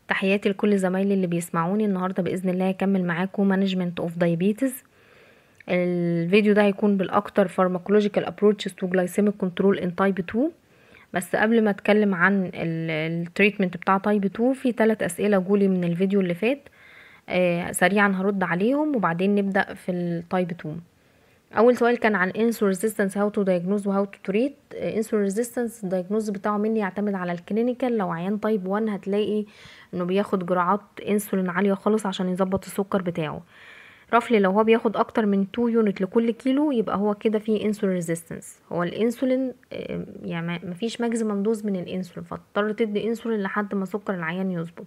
تحياتي لكل زمايلي اللي بيسمعوني النهارده باذن الله هكمل معاكم مانجمنت اوف دايابيتس الفيديو ده هيكون بالاكتر pharmacological approaches to glycemic control in type 2 بس قبل ما اتكلم عن التريتمنت بتاع تايب 2 في ثلاث اسئله جولي من الفيديو اللي فات آه سريعا هرد عليهم وبعدين نبدا في التايب 2 اول سؤال كان عن insulin resistance how to diagnose و how to treat insulin resistance الدايجنوز بتاعه مني يعتمد على الكلينيكال لو عيان تايب 1 هتلاقي انه بياخد جرعات انسولين عاليه خالص عشان يظبط السكر بتاعه رفلي لو هو بياخد اكتر من 2 يونت لكل كيلو يبقى هو كده فيه انسولين ريزيستنس هو الانسولين يعني مفيش ماكسيمم دوز من الانسولين فتضطر تدي انسولين لحد ما سكر العيان يظبط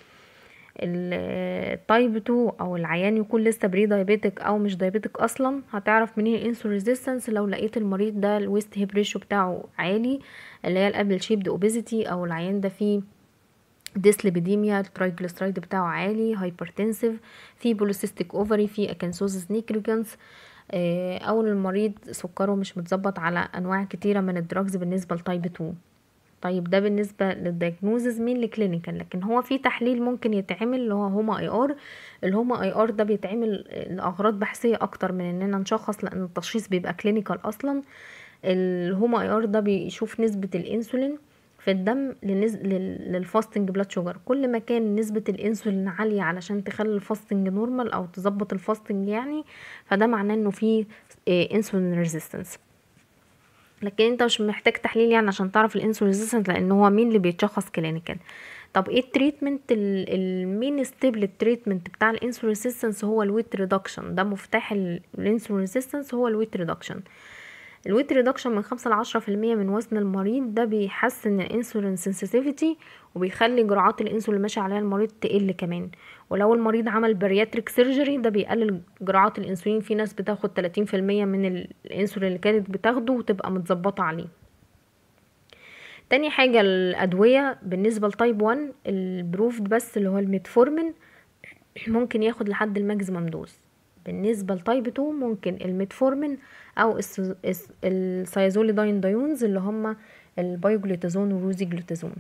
التايب 2 او العيان يكون لسه بري دايابيتك او مش دايابيتك اصلا هتعرف منين الانسولين ريزيستنس لو لقيت المريض ده الويست هيب ريشيو بتاعه عالي اللي هي الابل شيبد اوبيزيتي او العيان ده فيه ديسليبيديميا الترايجليسرايد بتاعه عالي هايبرتنسيف في بوليسيستيك اوفري في اكنسوزس نيكريجنس او المريض سكره مش متظبط على انواع كتيره من الدراجز بالنسبه لتايب 2 طيب ده بالنسبه للدايجنوزز مين لكلينيكال لكن هو في تحليل ممكن يتعمل اللي هو هوما اي ار الهوما اي ار ده بيتعمل لاغراض بحثيه اكتر من اننا نشخص لان التشخيص بيبقى كلينيكال اصلا الهوما اي ار ده بيشوف نسبه الانسولين في الدم لنز... للفاستنج بلاد شوجر كل ما كان نسبة الانسولين عالية علشان تخلي الفاستنج نورمال او تظبط الفاستنج يعني فده معناه انه في انسولين ريزيستنس لكن انت مش محتاج تحليل يعني عشان تعرف الانسولين ريزيستنس لان هو مين اللي بيتشخص كلينيكال طب ايه التريتمنت المين ستيب للتريتمنت بتاع الانسولين ريزيستنس هو الويت ريدكشن ده مفتاح الانسولين ريزيستنس هو الويت ريدكشن الويت ريدكشن من خمسة لعشرة في المية من وزن المريض ده بيحسن الانسولين سنسيتيفيتي وبيخلي جرعات الانسولين اللي ماشي عليها المريض تقل كمان ولو المريض عمل بارياتريك سيرجري ده بيقلل جرعات الانسولين في ناس بتاخد تلاتين في المية من الانسولين اللي كانت بتاخده وتبقى متظبطة عليه تاني حاجة الأدوية بالنسبة لتايب 1 البروفد بس اللي هو الميتفورمين ممكن ياخد لحد الماكسيمم دوز بالنسبة لتايب 2 ممكن الميتفورمين او السايزوليداين دايونز اللي هما البايوجلوتازون وروزيجلوتازون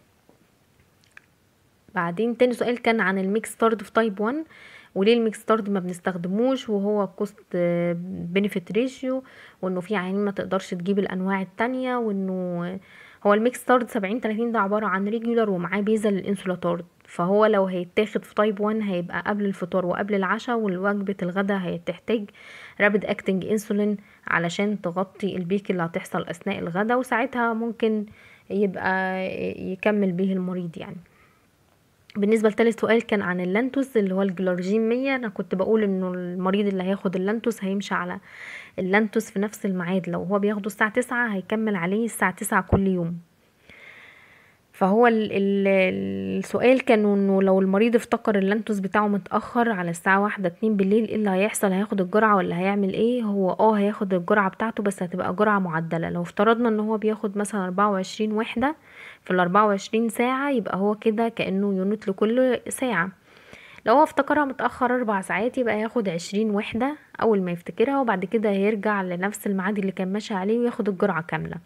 بعدين تاني سؤال كان عن الميكس ستارد في تايب 1 وليه الميكس ستارد ما بنستخدموش وهو كوست بنفيت ريشيو وانه في عيانين ما تقدرش تجيب الانواع التانية وانه هو الميكس ستارد سبعين تلاتين ده عبارة عن ريجولار ومعاه بيزا للانسولاتارد فهو لو هيتاخد في تايب 1 هيبقى قبل الفطار وقبل العشاء والوجبة الغداء هتحتاج رابد اكتنج انسولين علشان تغطي البيك اللي هتحصل اثناء الغداء وساعتها ممكن يبقى يكمل به المريض يعني بالنسبة لتالت سؤال كان عن اللانتوس اللي هو الجلارجين مية انا كنت بقول انه المريض اللي هياخد اللانتوس هيمشي على اللانتوس في نفس الميعاد لو هو بياخده الساعة تسعة هيكمل عليه الساعة تسعة كل يوم فهو ال ال السؤال كان انه لو المريض افتكر اللانتوس بتاعه متأخر على الساعة واحدة اتنين بالليل ايه اللي هيحصل هياخد الجرعة ولا هيعمل ايه هو اه هياخد الجرعة بتاعته بس هتبقى جرعة معدلة لو افترضنا ان هو بياخد مثلا اربعة وعشرين وحدة في الاربعة وعشرين ساعة يبقى هو كده كأنه يونت لكل ساعة لو هو افتكرها متأخر اربع ساعات يبقى هياخد عشرين وحدة اول ما يفتكرها وبعد كده هيرجع لنفس الميعاد اللي كان ماشي عليه وياخد الجرعة كاملة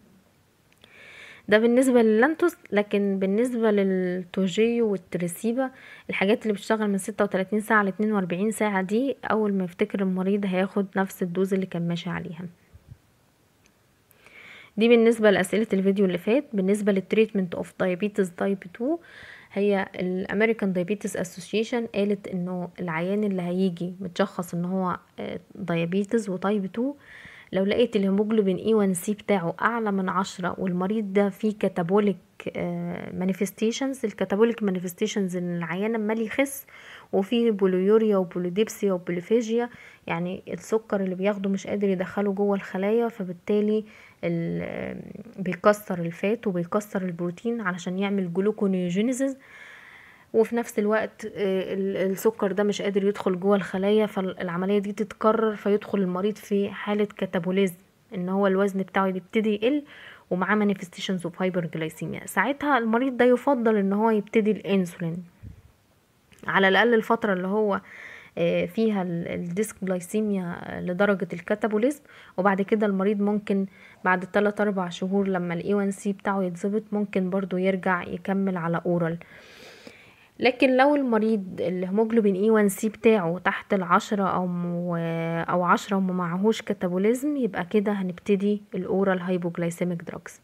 ده بالنسبة لللانتوس لكن بالنسبة للتوجي والتريسيبا الحاجات اللي بتشتغل من ستة وتلاتين ساعة لاتنين واربعين ساعة دي أول ما يفتكر المريض هياخد نفس الدوز اللي كان ماشي عليها دي بالنسبة لأسئلة الفيديو اللي فات بالنسبة للتريتمنت اوف diabetes تايب 2 هي الامريكان دايابيتس اسوسيشن قالت انه العيان اللي هيجي متشخص ان هو دايابيتس وتايب 2 لو لقيت الهيموجلوبين اي 1 سي بتاعه اعلى من عشرة والمريض ده فيه كاتابوليك مانيفستيشنز الكاتابوليك مانيفستيشنز ان العيان عمال يخس وفي بوليوريا وبوليديبسيا وبوليفيجيا يعني السكر اللي بياخده مش قادر يدخله جوه الخلايا فبالتالي بيكسر الفات وبيكسر البروتين علشان يعمل جلوكونيوجينيسيس وفي نفس الوقت السكر ده مش قادر يدخل جوه الخلايا فالعمليه دي تتكرر فيدخل المريض في حاله كاتابوليزم ان هو الوزن بتاعه يبتدي يقل ومعاه مانيفستيشنز اوف هايبرجلايسيميا ساعتها المريض ده يفضل ان هو يبتدي الانسولين على الاقل الفتره اللي هو فيها الديسك جلايسيميا لدرجة الكاتابوليزم وبعد كده المريض ممكن بعد 3 4 شهور لما الاي 1 سي بتاعه يتظبط ممكن برضو يرجع يكمل على اورال لكن لو المريض الهيموجلوبين اي 1 سي بتاعه تحت العشرة او م... او عشرة وما معهوش كاتابوليزم يبقى كده هنبتدي الاورال هايبوجلايسيميك دراجز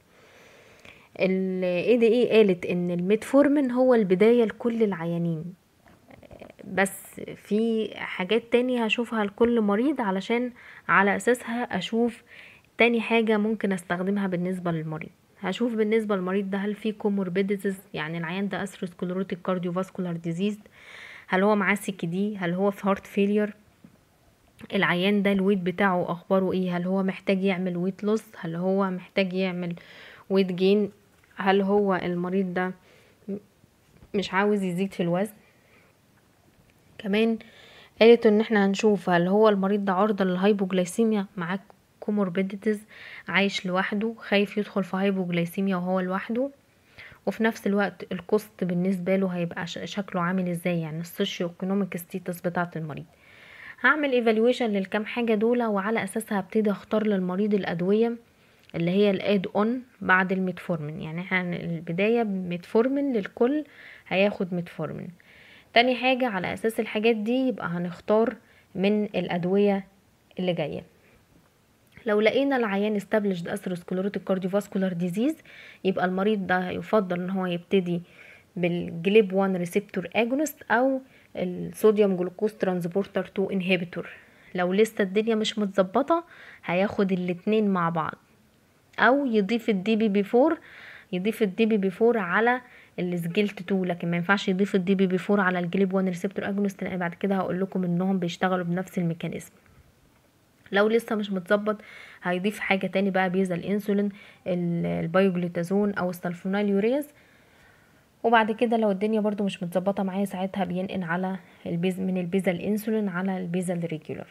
ال ADA قالت ان الميتفورمين هو البداية لكل العيانين بس في حاجات تانية هشوفها لكل مريض علشان على اساسها اشوف تاني حاجة ممكن استخدمها بالنسبة للمريض هشوف بالنسبة للمريض ده هل في كوموربيديتيز يعني العيان ده اثيروسكليروتيك كارديوفاسكولار ديزيز هل هو معاه سي دي هل هو في هارت فيلير العيان ده الويت بتاعه اخباره ايه هل هو محتاج يعمل ويت لوس هل هو محتاج يعمل ويت جين هل هو المريض ده مش عاوز يزيد في الوزن كمان قالت ان احنا هنشوف هل هو المريض ده عرضة للهايبوجلايسيميا معاه كوموربيديتيز عايش لوحده خايف يدخل في هايبوجلايسيميا وهو لوحده وفي نفس الوقت الكوست بالنسبة له هيبقى شكله عامل ازاي يعني السوشيو ايكونوميك ستيتس بتاعة المريض هعمل ايفالويشن للكام حاجة دول وعلى اساسها هبتدي اختار للمريض الادوية اللي هي الاد اون بعد الميتفورمين يعني احنا البداية ميتفورمين للكل هياخد ميتفورمين تاني حاجة على اساس الحاجات دي يبقى هنختار من الادوية اللي جايه لو لقينا العيان established atherosclerotic cardiovascular disease يبقى المريض ده يفضل ان هو يبتدي بالجليب 1 ريسبتور اجونست او الصوديوم جلوكوز ترانسبورتر 2 انهبيتور لو لسه الدنيا مش متظبطه هياخد الاتنين مع بعض او يضيف الدي بي بي 4 يضيف الدي بي بي 4 على السجلت 2 لكن ما ينفعش يضيف الدي بي بي 4 على الجليب 1 ريسبتور اجونست لان بعد كده هقول لكم انهم بيشتغلوا بنفس الميكانيزم لو لسه مش متظبط هيضيف حاجه تاني بقى بيزا الانسولين البايوجلوتازون او السلفونيل يوريز وبعد كده لو الدنيا برضو مش متظبطه معايا ساعتها بينقل على البيز من البيزا الانسولين على البيزا الريجولار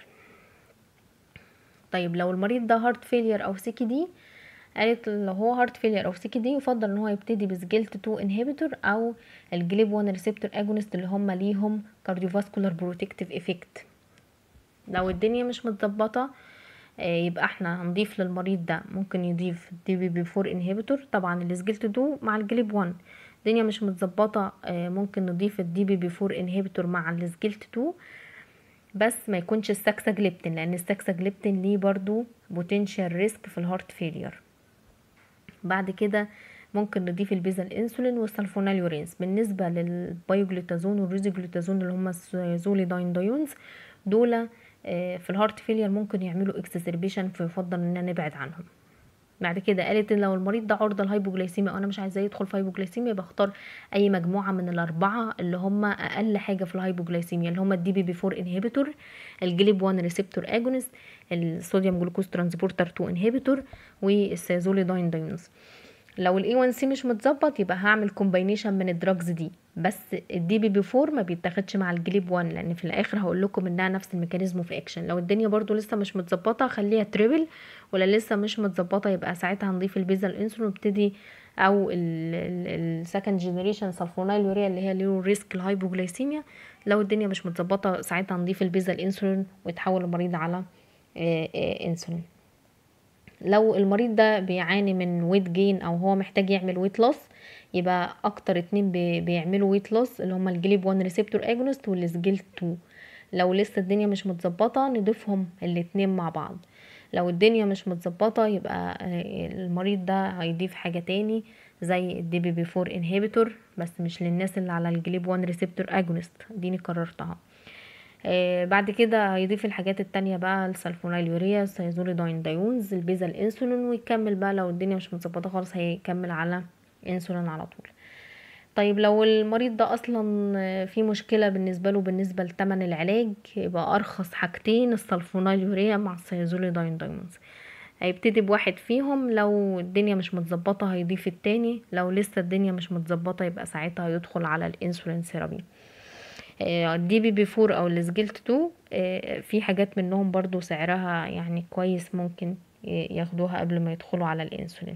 طيب لو المريض ده هارت فيلير او سيكي دي قالت لو هو هارت فيلير او سيكي دي يفضل ان هو يبتدي بسجلت 2 انهبيتور او الجليب 1 ريسبتور اجونست اللي هم ليهم كارديوفاسكولار بروتكتيف افكت لو الدنيا مش متظبطه يبقى احنا هنضيف للمريض ده ممكن يضيف دي بي بي 4 انهبيتور طبعا السجلت 2 مع الجليب 1 الدنيا مش متظبطه ممكن نضيف الدي بي بي 4 انهبيتور مع السجلت 2 بس ما يكونش الساكساجليبتين لان الساكساجليبتين ليه برضو بوتنشال ريسك في الهارت فيلير بعد كده ممكن نضيف البيزا الانسولين والسلفونيل يورينز بالنسبه للبايوجلوتازون والريزوجلوتازون اللي هم الزوليداين دايونز دول في الهارت فيلير ممكن يعملوا اكسسربيشن فيفضل ان نبعد عنهم بعد كده قالت ان لو المريض ده عرضه للهايبوجلايسيميا وانا مش عايزاه يدخل في هايبوجلايسيميا بختار اي مجموعه من الاربعه اللي هم اقل حاجه في الهايبوجلايسيميا اللي هم الدي بي بي 4 انهبيتور الجليب 1 ريسبتور اجونست الصوديوم جلوكوز ترانسبورتر 2 انهبيتور والسازوليداين دايونز لو الاي 1 سي مش متظبط يبقى هعمل كومباينيشن من الدراجز دي بس الدي بي بي 4 ما بيتاخدش مع الجليب 1 لان في الاخر هقول لكم انها نفس الميكانيزم في اكشن لو الدنيا برضو لسه مش متظبطه خليها تريبل ولا لسه مش متظبطه يبقى ساعتها هنضيف البيزا الانسولين ونبتدي او السكند جنريشن سلفونيل يوريا اللي هي له ريسك الهايبوجلايسيميا لو الدنيا مش متظبطه ساعتها هنضيف البيزا الانسولين ويتحول المريض على انسولين لو المريض ده بيعاني من ويت جين او هو محتاج يعمل ويت لوس يبقى اكتر اتنين بي بيعملوا ويت لوس اللي هما الجليب 1 ريسبتور اجونست والسجيل 2 لو لسه الدنيا مش متظبطه نضيفهم الاتنين مع بعض لو الدنيا مش متظبطه يبقى المريض ده هيضيف حاجه تاني زي الدي بي بي 4 انهبيتور بس مش للناس اللي على الجليب 1 ريسبتور اجونست دي قررتها آه بعد كده هيضيف الحاجات التانية بقى السلفونيل يوريا السيزوليداين دايونز البيزا الانسولين ويكمل بقى لو الدنيا مش متظبطه خالص هيكمل على انسولين على طول طيب لو المريض ده اصلا في مشكله بالنسبه له بالنسبه لتمن العلاج يبقى ارخص حاجتين السلفونيل يوريا مع السيزوليداين دايونز هيبتدي بواحد فيهم لو الدنيا مش متظبطه هيضيف التاني لو لسه الدنيا مش متظبطه يبقى ساعتها هيدخل على الانسولين ثيرابي الدي بي بي 4 او السجلت 2 في حاجات منهم برضو سعرها يعني كويس ممكن ياخدوها قبل ما يدخلوا على الانسولين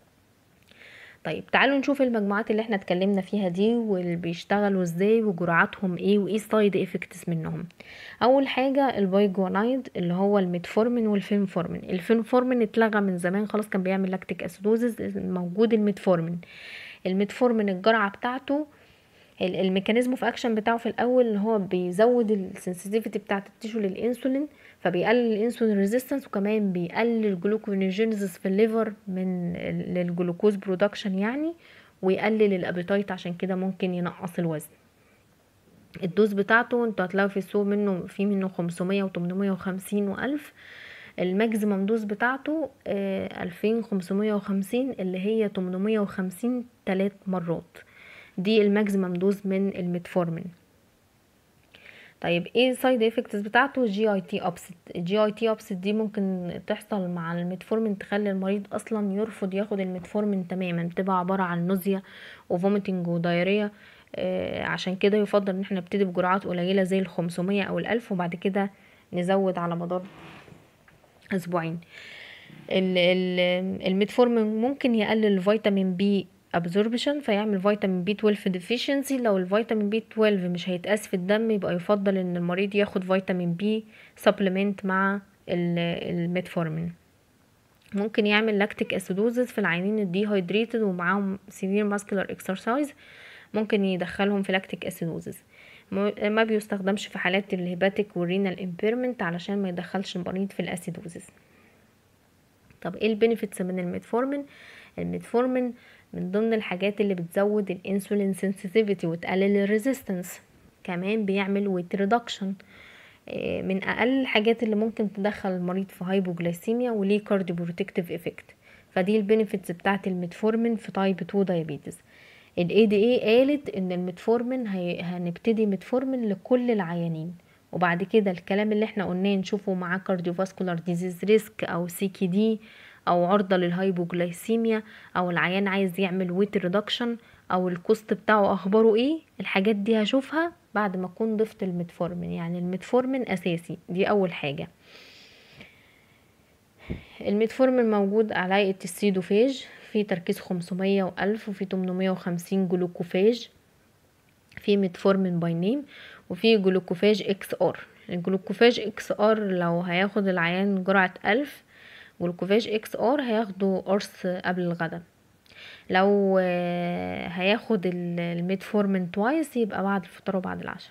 طيب تعالوا نشوف المجموعات اللي احنا اتكلمنا فيها دي واللي بيشتغلوا ازاي وجرعاتهم ايه وايه السايد افكتس منهم اول حاجه البايجوانايد اللي هو الميتفورمين والفينفورمين الفينفورمين اتلغى من زمان خلاص كان بيعمل لاكتيك اسيدوزز موجود الميتفورمين الميتفورمين الجرعه بتاعته الميكانيزم اوف اكشن بتاعه في الاول ان هو بيزود السنسيتيفيتي بتاعه التيشو للانسولين فبيقلل الانسولين ريزيستنس وكمان بيقلل الجلوكونيجينيسيس في الليفر من للجلوكوز برودكشن يعني ويقلل الابيتايت عشان كده ممكن ينقص الوزن الدوز بتاعته انتوا هتلاقوا في السوق منه في منه 500 و850 والف الماكسيمم دوز بتاعته ألفين خمسمية وخمسين اللي هي تمنمية وخمسين تلات مرات دي الماكسيمم دوز من الميتفورمين طيب ايه السايد افكتس بتاعته جي اي تي ابسط الجي اي تي ابسط دي ممكن تحصل مع الميتفورمين تخلي المريض اصلا يرفض ياخد الميتفورمين تماما بتبقى عباره عن نوزيا وفوميتنج ودايريا آه عشان كده يفضل ان احنا نبتدي بجرعات قليله زي الخمسمية او الالف وبعد كده نزود على مدار اسبوعين الميتفورمين ممكن يقلل الفيتامين بي absorption فيعمل فيتامين بي 12 deficiency لو الفيتامين بي 12 مش هيتقاس في الدم يبقى يفضل ان المريض ياخد فيتامين بي supplement مع الميتفورمين ممكن يعمل لاكتيك اسيدوزس في العينين الديهايدريتد ومعاهم سيفير ماسكولار اكسرسايز ممكن يدخلهم في لاكتيك اسيدوزس ما بيستخدمش في حالات الهيباتيك والرينال امبيرمنت علشان ما يدخلش المريض في الاسيدوزس طب ايه البينيفيتس من الميتفورمين الميتفورمين من ضمن الحاجات اللي بتزود الانسولين سنسيتيفيتي وتقلل الريزيستنس كمان بيعمل ويت ريدكشن من اقل الحاجات اللي ممكن تدخل المريض في هايبوجلايسيميا وليه كارديو بروتكتيف افكت فدي البينيفيتس بتاعه الميتفورمين في تايب 2 دايابيتس الاي دي اي قالت ان الميتفورمين هي... هنبتدي ميتفورمين لكل العيانين وبعد كده الكلام اللي احنا قلناه نشوفه معاه كارديوفاسكولار ديزيز ريسك او سي كي دي او عرضة للهايبوجلايسيميا او العيان عايز يعمل ويت ريدكشن او الكوست بتاعه اخباره ايه الحاجات دي هشوفها بعد ما اكون ضفت الميتفورمين يعني الميتفورمين اساسي دي اول حاجة الميتفورمين موجود على هيئة السيدوفاج في تركيز 500 وألف وفي 850 جلوكوفاج في ميتفورمين باي نيم وفي جلوكوفاج اكس ار الجلوكوفاج اكس ار لو هياخد العيان جرعة ألف جلوكوفاج اكس ار هياخده قرص قبل الغدا لو هياخد الميتفورمين توايس يبقى بعد الفطار وبعد العشاء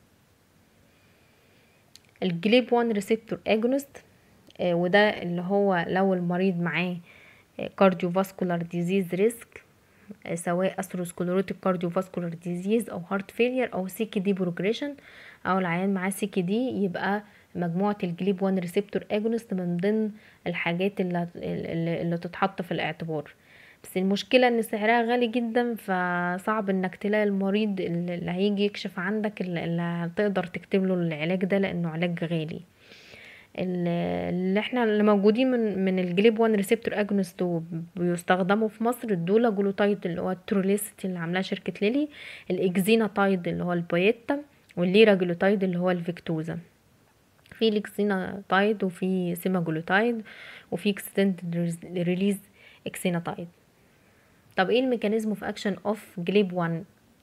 الجليب 1 ريسبتور اجونست وده اللي هو لو المريض معاه كارديوفاسكولار ديزيز ريسك سواء اثروسكلروتيك كارديوفاسكولار ديزيز او هارت فيلير او سي كي دي بروجريشن او العيان معاه سي كي دي يبقى مجموعة الجليب 1 ريسبتور اجونست من ضمن الحاجات اللي, اللي, اللي تتحط في الاعتبار بس المشكلة ان سعرها غالي جدا فصعب انك تلاقي المريض اللي هيجي يكشف عندك اللي هتقدر تكتب له العلاج ده لانه علاج غالي اللي احنا اللي موجودين من من الجليب 1 ريسبتور اجونست وبيستخدموا في مصر الدولا جلوتايد اللي هو التروليست اللي عاملاه شركه ليلي الاكزيناتايد اللي هو البويتا والليرا جلوتايد اللي هو الفيكتوزا في الاكسيناتايد وفي سيماجلوتايد وفي اكستندد ريليز اكسيناتايد طب ايه الميكانيزم اوف اكشن اوف جليب 1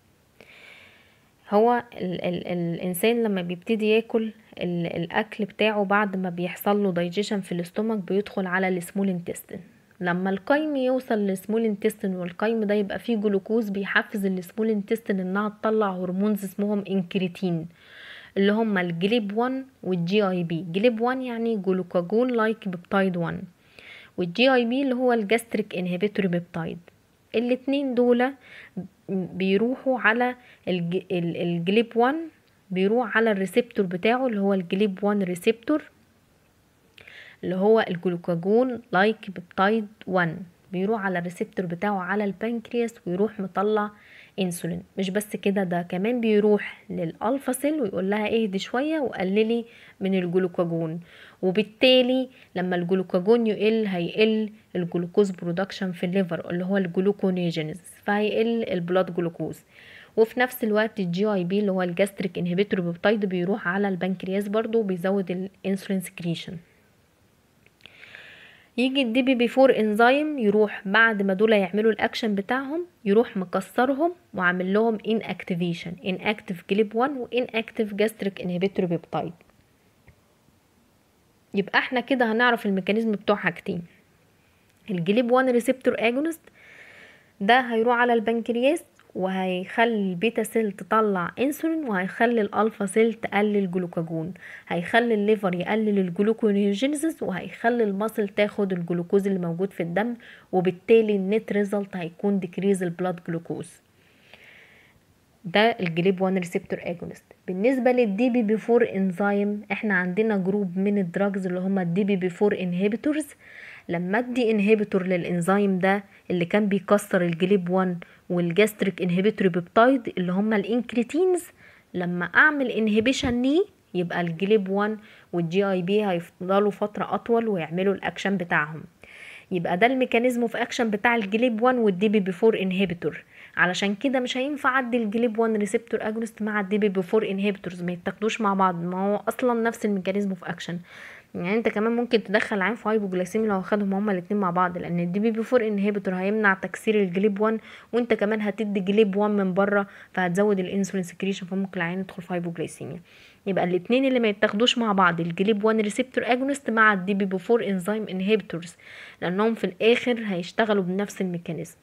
هو ال ال الانسان لما بيبتدي ياكل الاكل بتاعه بعد ما بيحصل له دايجيشن في الاستومك بيدخل على السمول انتستين لما القيم يوصل للسمول انتستين والقيم ده يبقى فيه جلوكوز بيحفز السمول انتستين انها تطلع هرمونز اسمهم انكريتين اللي هما الجليب 1 والجي اي بي جليب 1 يعني جلوكاجون لايك بيبتايد 1 والجي اي بي اللي هو الجاستريك انهبيتوري بيبتايد الاتنين دول بيروحوا على الج... الجليب 1 بيروح على الريسبتور بتاعه اللي هو الجليب 1 ريسبتور اللي هو الجلوكاجون لايك بيبتايد 1 بيروح على الريسبتور بتاعه على البنكرياس ويروح مطلع انسولين مش بس كده ده كمان بيروح للالفا سيل ويقول لها اهدي شويه وقللي من الجلوكاجون وبالتالي لما الجلوكاجون يقل هيقل الجلوكوز برودكشن في الليفر اللي هو الجلوكونيجينيز فهيقل البلاد جلوكوز وفي نفس الوقت الجي اي بي اللي هو الجاستريك انهبيتور بيبتايد بيروح على البنكرياس برضو وبيزود الانسولين سكريشن يجي الدي بي بي 4 انزيم يروح بعد ما دول يعملوا الاكشن بتاعهم يروح مكسرهم وعامل لهم ان اكتيفيشن ان اكتيف جليب 1 وان اكتيف جاستريك انهبيتور بيبتايد يبقى احنا كده هنعرف الميكانيزم بتوع حاجتين الجليب 1 ريسبتور اجونست ده هيروح على البنكرياس وهيخلي البيتا سيل تطلع انسولين وهيخلي الالفا سيل تقلل جلوكاجون هيخلي الليفر يقلل الجلوكونيوجينيسيس وهيخلي المصل تاخد الجلوكوز اللي موجود في الدم وبالتالي النت ريزلت هيكون ديكريز البلاد جلوكوز ده الجليب 1 ريسبتور اجونست بالنسبه للدي بي بي 4 انزيم احنا عندنا جروب من الدراجز اللي هما الدي بي بي 4 انهبيتورز لما ادي انهبيتور للانزيم ده اللي كان بيكسر الجليب 1 والجاستريك انهبيتوري بيبتايد اللي هما الانكريتينز لما اعمل انهبيشن ليه يبقى الجليب 1 والجي اي بي هيفضلوا فتره اطول ويعملوا الاكشن بتاعهم يبقى ده الميكانيزم اوف اكشن بتاع الجليب 1 والدي بي بي 4 انهبيتور علشان كده مش هينفع ادي الجليب 1 ريسبتور اجونست مع الدي بي بي 4 انهبيتورز ما يتاخدوش مع بعض ما هو اصلا نفس الميكانيزم اوف اكشن يعني انت كمان ممكن تدخل عين في هايبوجلايسيميا لو اخدهم هما الاتنين مع بعض لان الدي بي بي 4 انهبيتور هيمنع تكسير الجليب 1 وانت كمان هتدي جليب 1 من بره فهتزود الانسولين سكريشن فممكن العين يدخل في هايبوجلايسيميا يبقى الاتنين اللي ما يتاخدوش مع بعض الجليب 1 ريسبتور اجونست مع الدي بي بي 4 انزيم انهبيتورز لانهم في الاخر هيشتغلوا بنفس الميكانيزم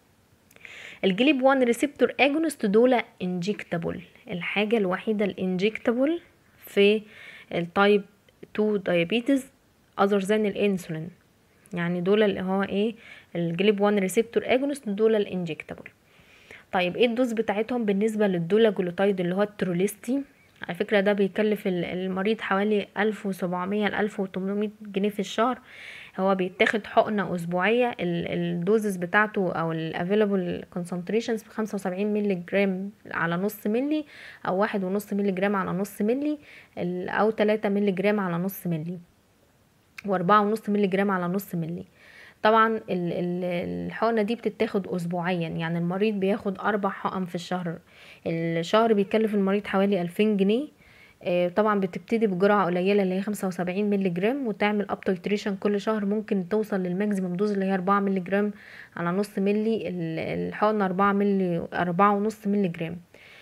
الجليب 1 ريسبتور اجونست دول انجكتابل الحاجه الوحيده الانجكتابل في التايب 2 diabetes other than الانسولين يعني دول اللي هو ايه الجليب 1 ريسبتور اجونست دول الانجكتابل طيب ايه الدوز بتاعتهم بالنسبه للدولا جلوتايد اللي هو التروليستي على فكرة ده بيكلف المريض حوالي ألف وسبعمية لألف وتمنمية جنيه في الشهر هو بيتاخد حقنة أسبوعية الدوزز بتاعته أو الافيلابل كونسنتريشنز بخمسة وسبعين ملي جرام على نص ملي أو واحد ونص ملي جرام على نص ملي أو تلاتة ملي جرام على نص ملي وأربعة ونص ملي جرام على نص ملي طبعا الحقنة دي بتتاخد أسبوعيا يعني المريض بياخد أربع حقن في الشهر الشهر بيكلف المريض حوالي ألفين جنيه طبعا بتبتدي بجرعة قليلة اللي هي خمسة وسبعين ملي جرام وتعمل اب تيتريشن كل شهر ممكن توصل للماكسيمم دوز اللي هي أربعة ملي جرام على نص ملي الحقنة أربعة ملي أربعة ونص ملي جرام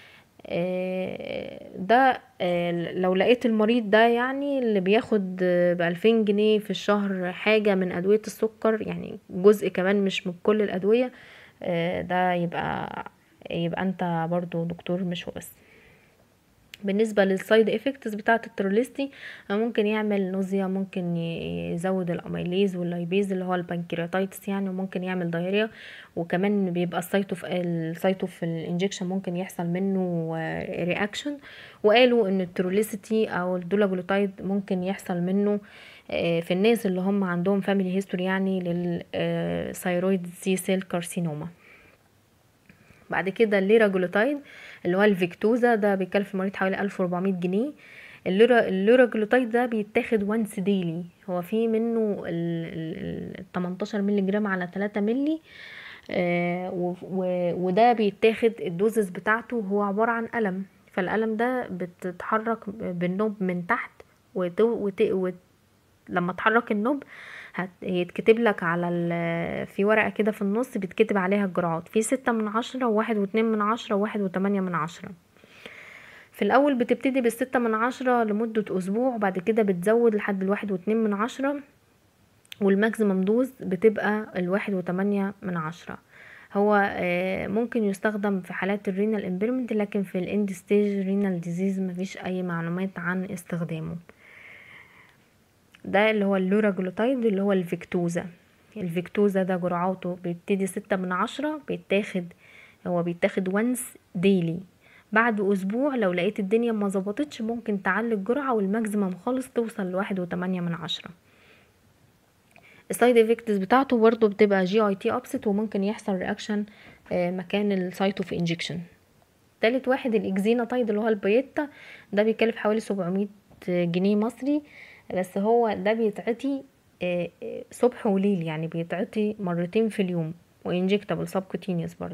ده لو لقيت المريض ده يعني اللي بياخد بألفين جنيه في الشهر حاجة من أدوية السكر يعني جزء كمان مش من كل الأدوية ده يبقى يبقى انت برضو دكتور مش هو بس بالنسبه للسايد افكتس بتاعه التروليستي ممكن يعمل نوزيا ممكن يزود الاميليز واللايبيز اللي هو البنكرياتايتس يعني وممكن يعمل دايريا وكمان بيبقى السايتو في السايتو في الانجكشن ممكن يحصل منه رياكشن وقالوا ان التروليسيتي او الدولاجلوتايد ممكن يحصل منه في الناس اللي هم عندهم فاميلي هيستوري يعني للثايرويد سي سيل كارسينوما بعد كده الليراجلوتايد اللي هو الفيكتوزا ده بيكلف المريض حوالي 1400 جنيه الليرا الليراجلوتايد ده بيتاخد وانس ديلي هو في منه ال 18 مللي جرام على 3 مللي آه وده بيتاخد الدوزز بتاعته هو عبارة عن قلم فالقلم ده بتتحرك بالنوب من تحت وت... وت... وت... لما تحرك النوب هيتكتب لك على في ورقة كده في النص بيتكتب عليها الجرعات في ستة من عشرة وواحد واتنين من عشرة وواحد وتمانية من عشرة في الأول بتبتدي بالستة من عشرة لمدة أسبوع وبعد كده بتزود لحد الواحد واتنين من عشرة والماكسيمم دوز بتبقى الواحد وتمانية من عشرة هو ممكن يستخدم في حالات الرينال امبيرمنت لكن في الاند ستيج رينال ديزيز مفيش اي معلومات عن استخدامه ده اللي هو اللوراجلوتايد اللي هو الفيكتوزا الفيكتوزا ده جرعاته بيبتدي ستة من عشرة بيتاخد هو بيتاخد وانس ديلي بعد اسبوع لو لقيت الدنيا ما ظبطتش ممكن تعلي الجرعة والماكسيمم خالص توصل لواحد وتمانية من عشرة السايد افكتس بتاعته برضه بتبقى جي اي تي ابست وممكن يحصل رياكشن مكان السايتو في انجكشن تالت واحد الاكزيناتايد اللي هو البيتا ده بيكلف حوالي سبعمية جنيه مصري بس هو ده بيتعطي صبح وليل يعني بيتعطي مرتين في اليوم وانجكتابل سبكوتينيوس برضه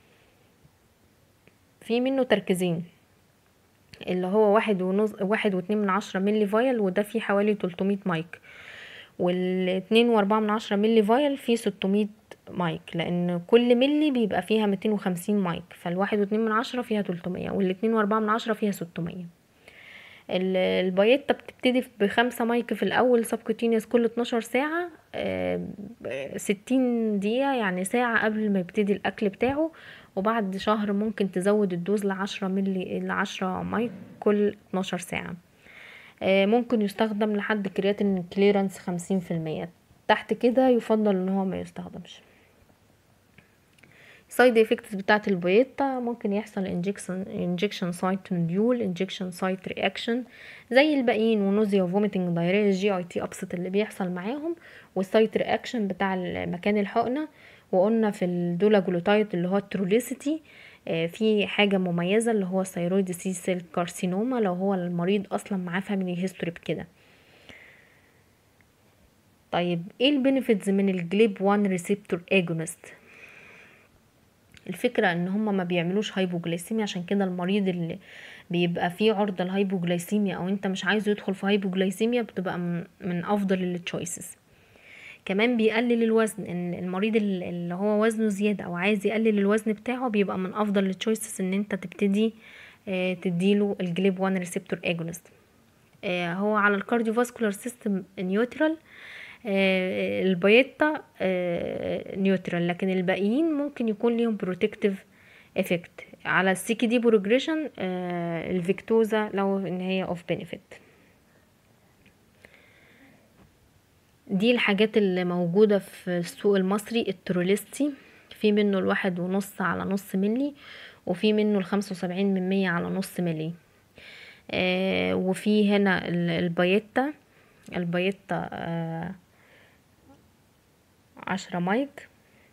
في منه تركيزين اللي هو واحد ونص واحد واتنين من عشرة ملي فايل وده فيه حوالي تلتمية مايك والاتنين واربعة من عشرة ملي فايل فيه ستمية مايك لان كل ملي بيبقى فيها ميتين وخمسين مايك فالواحد واتنين من عشرة فيها تلتمية والاتنين واربعة من عشرة فيها ستمية البايتا بتبتدي بخمسة مايك في الأول سبكوتينيوس كل 12 ساعة ستين دقيقة يعني ساعة قبل ما يبتدي الأكل بتاعه وبعد شهر ممكن تزود الدوز لعشرة ملي لعشرة مايك كل 12 ساعة آه، ممكن يستخدم لحد كرياتين كليرنس خمسين في المية تحت كده يفضل ان هو ما يستخدمش سايد افكتس بتاعت البيتا ممكن يحصل انجكشن انجكشن سايت نوديول انجكشن سايت رياكشن زي الباقيين ونوزيا وفوميتنج دايريا جي اي تي ابسط اللي بيحصل معاهم والسايت رياكشن بتاع مكان الحقنه وقلنا في الدولا جلوتايد اللي هو التروليسيتي آه، في حاجة مميزة اللي هو الثيرويد سي سيل كارسينوما لو هو المريض اصلا معاه فاميلي هيستوري بكده طيب ايه البينيفيتس من الجليب 1 ريسبتور اجونست الفكرة ان هما ما بيعملوش هايبوجلايسيميا عشان كده المريض اللي بيبقى فيه عرضة لهايبوجلايسيميا او انت مش عايزه يدخل في هايبوجلايسيميا بتبقى من, من افضل التشويسز كمان بيقلل الوزن ان المريض اللي هو وزنه زيادة او عايز يقلل الوزن بتاعه بيبقى من افضل التشويسز ان انت تبتدي آه، تديله الجليب 1 ريسبتور اجونست هو على الكارديوفاسكولار سيستم نيوترال البيتا نيوترال لكن الباقيين ممكن يكون ليهم بروتكتيف افكت على السيكي دي بروجريشن الفيكتوزا لو ان هي اوف بنفيت دي الحاجات اللي موجودة في السوق المصري التروليستي في منه الواحد ونص على نص ملي وفي منه الخمسة وسبعين من مية على نص ملي آه وفي هنا البايتا البايتا آه عشرة مايك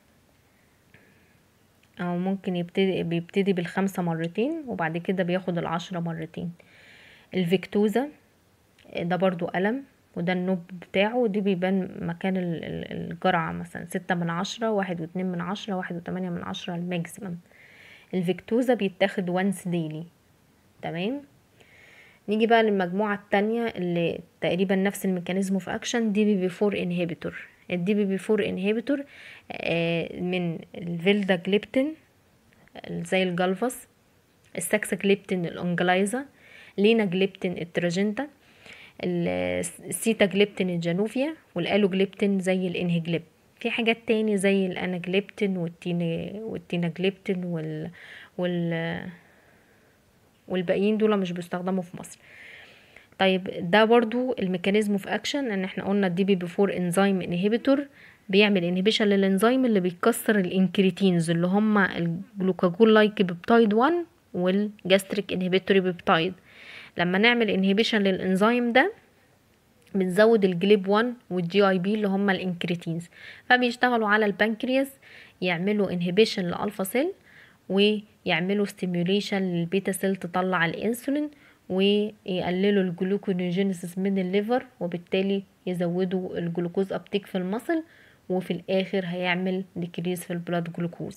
او ممكن يبتدي بيبتدي بالخمسة مرتين وبعد كده بياخد العشرة مرتين الفيكتوزا ده برضو قلم وده النوب بتاعه ودي بيبان مكان الجرعة مثلا ستة من عشرة واحد واتنين من عشرة واحد وتمانية من عشرة الماكسيمم الفيكتوزا بيتاخد وانس ديلي تمام نيجي بقى للمجموعة التانية اللي تقريبا نفس الميكانيزم في اكشن دي بي بي فور انهيبيتور الدي بي بي فور انهيبيتور من الفيلدا جليبتين زي الجلفس الساكساجليبتين الانجلايزا لينا جليبتين التراجنتا السيتا جليبتين الجانوفيا والالوجليبتين زي الانهجليب في حاجات تاني زي الاناجليبتين والتينا والتينا جليبتين وال وال والباقيين دول مش بيستخدموا في مصر طيب ده برضو الميكانيزم في اكشن ان احنا قلنا الدي بي بي انزيم انهبيتور بيعمل انهبيشن للانزيم اللي بيكسر الانكريتينز اللي هما الجلوكاجول لايك بيبتايد 1 والجاستريك انهبيتوري بيبتايد لما نعمل انهبيشن للانزيم ده بنزود الجليب 1 والجي اي بي اللي هما الانكريتينز فبيشتغلوا على البنكرياس يعملوا انهبيشن لالفا سيل ويعملوا ستيميوليشن للبيتا سيل تطلع الانسولين ويقللوا الجلوكونيوجينيسيس من الليفر وبالتالي يزودوا الجلوكوز ابتيك في المصل وفي الاخر هيعمل ديكريز في البلاد جلوكوز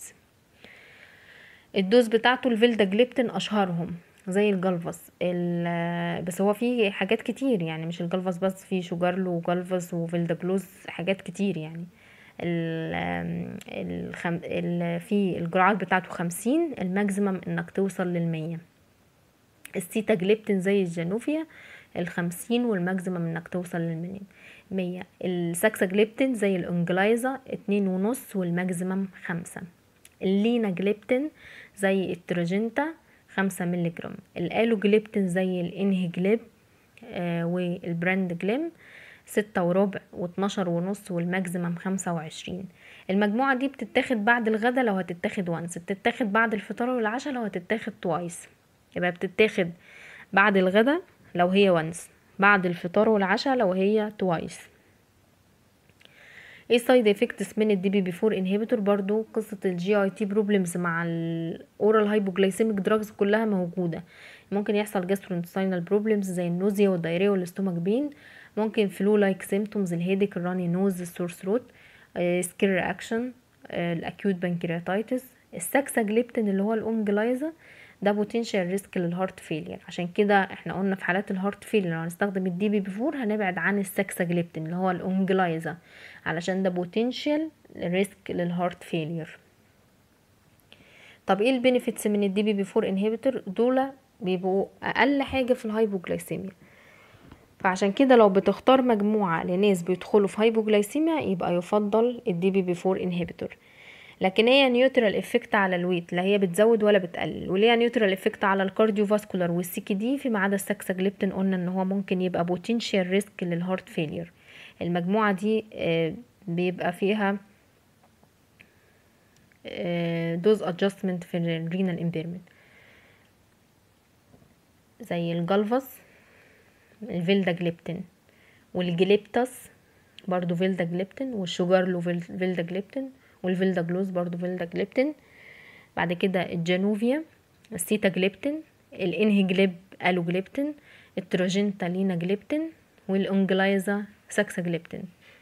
الدوز بتاعته الفيلدا جليبتين اشهرهم زي الجلفس بس هو في حاجات كتير يعني مش الجلفس بس في شوجارلو وجلفس وفيلداجلوز حاجات كتير يعني ال الخم... ال... في الجرعات بتاعته خمسين الماكسيمم انك توصل للمية السيتا جليبتين زي الجانوفيا الخمسين والماكسيمم انك توصل للمية مية الساكسا جليبتين زي الانجلايزا اتنين ونص والماكسيمم خمسة اللينا جليبتين زي التروجنتا خمسة ملي جرام الالوجليبتين زي الانهجليب آه والبراند جليم ستة وربع واتناشر ونص والماكسيمم خمسة وعشرين المجموعة دي بتتاخد بعد الغدا لو هتتاخد وانس بتتاخد بعد الفطار والعشاء لو هتتاخد توايس يبقى بتتاخد بعد الغدا لو هي وانس بعد الفطار والعشاء لو هي توايس ايه سايد افكتس من الدي بي بي 4 انهبيتور برضو قصه الجي اي تي بروبلمز مع الاورال هايبوجلايسيميك دراجز كلها موجوده ممكن يحصل جاسترونتستينال بروبلمز زي النوزيا والدايريا والاستومك بين ممكن فلو لايك سيمتومز الهيديك الراني نوز السور ثروت سكير رياكشن الاكيوت بانكرياتايتس الساكساجليبتين اللي هو الاونجلايزا ده بوتنشال ريسك للهارت فيلير عشان كده احنا قلنا في حالات الهارت فيلير لو هنستخدم الدي بي بفور هنبعد عن الساكساجليبتين اللي هو الاونجلايزا علشان ده بوتنشال ريسك للهارت فيلير طب ايه البينيفيتس من الدي بي بي 4 انهبيتور دول بيبقوا اقل حاجه في الهايبوجلايسيميا فعشان كده لو بتختار مجموعه لناس بيدخلوا في هايبوجلايسيميا يبقى يفضل الدي بي بي 4 انهبيتور لكن هي نيوترال افكت على الويت لا هي بتزود ولا بتقلل وليها نيوترال افكت على الكارديو فاسكولار والسي دي فيما عدا السكسجليبتين قلنا ان هو ممكن يبقى بوتنشال ريسك للهارت فيلير المجموعه دي آه، بيبقى فيها دوز ادجستمنت في الرينال امبيرمنت زي الجلفس الفيلداجليبتين والجليبتاس برضو فيلداجليبتين والشوجارلو فيلداجليبتين والفيلداجلوز برضو فيلداجليبتين بعد كده الجانوفيا السيتاجليبتين الانهجليب الوجليبتين التراجنتالينا جليبتين والانجلايزا ساكساجليبتين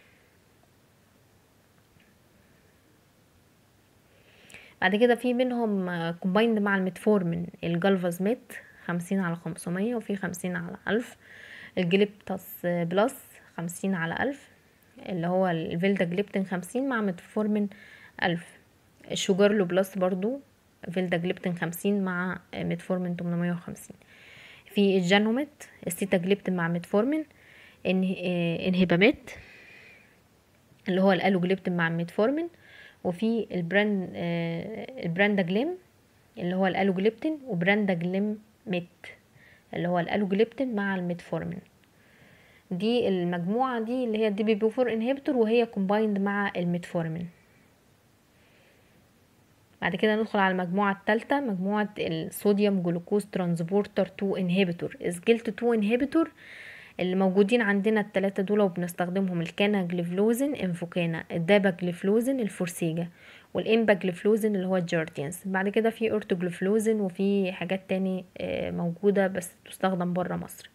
بعد كده في منهم كومبايند مع الميتفورمين الجالفازميت خمسين على خمسمية وفي خمسين على ألف الجليبتاس بلس خمسين على ألف اللي هو الفيلدا جليبتين خمسين مع ميتفورمين ألف الشوجرلو بلس برضو فيلدا جليبتين خمسين مع ميتفورمين تمنمية وخمسين في الجانوميت السيتا جليبتين مع ميتفورمين انهباميت اللي هو الالوجليبتين مع ميتفورمين وفي البراند البرانداجليم اللي هو الالوجليبتين وبرانداجليم ميت اللي هو الالوجليبتين مع الميتفورمين دي المجموعة دي اللي هي الدي بي بي 4 انهبيتور وهي كومبايند مع الميتفورمين بعد كده ندخل على المجموعة الثالثة مجموعة الصوديوم جلوكوز ترانسبورتر 2 انهبيتور اسجلت 2 انهبيتور اللي موجودين عندنا التلاتة دول وبنستخدمهم الكانا جليفلوزين انفوكانا الدابا جليفلوزين الفورسيجا والإمبا جليفلوزين اللي هو الجارديانس بعد كده في أورتوجليفلوزين وفي حاجات تاني موجودة بس تستخدم برا مصر